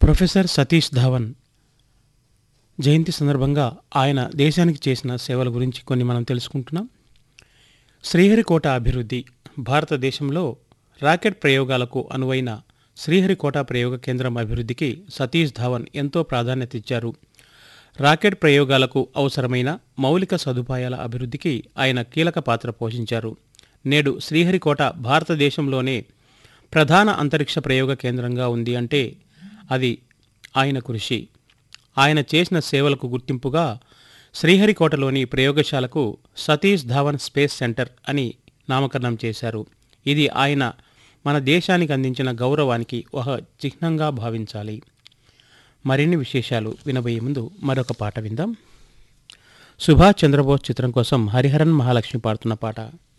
professor Satish Dhawan జయంతి సందర్భంగా ఆయన దేశానికి చేసిన సేవల గురించి కొన్ని మనం తెలుసుకుంటున్నాం శ్రీహరికోట అభివృద్ధి భారతదేశంలో రాకెట్ ప్రయోగాలకు అనువైన శ్రీహరికోట ప్రయోగ కేంద్రం అభివృద్ధికి సతీష్ ధావన్ ఎంతో ప్రాధాన్యత ఇచ్చారు రాకెట్ ప్రయోగాలకు అవసరమైన మౌలిక సదుపాయాల అభివృద్ధికి ఆయన కీలక పాత్ర పోషించారు నేడు శ్రీహరికోట భారతదేశంలోనే ప్రధాన అంతరిక్ష ప్రయోగ కేంద్రంగా ఉంది అంటే అది ఆయన కృషి ఆయన చేసిన సేవలకు గుర్తింపుగా శ్రీహరికోటలోని ప్రయోగశాలకు సతీష్ ధావన్ స్పేస్ సెంటర్ అని నామకరణం చేశారు ఇది ఆయన మన దేశానికి అందించిన గౌరవానికి ఒక చిహ్నంగా భావించాలి మరిన్ని విశేషాలు వినబోయే ముందు మరొక పాట విందాం సుభాష్ చంద్రబోస్ చిత్రం కోసం హరిహరన్ మహాలక్ష్మి పాడుతున్న పాట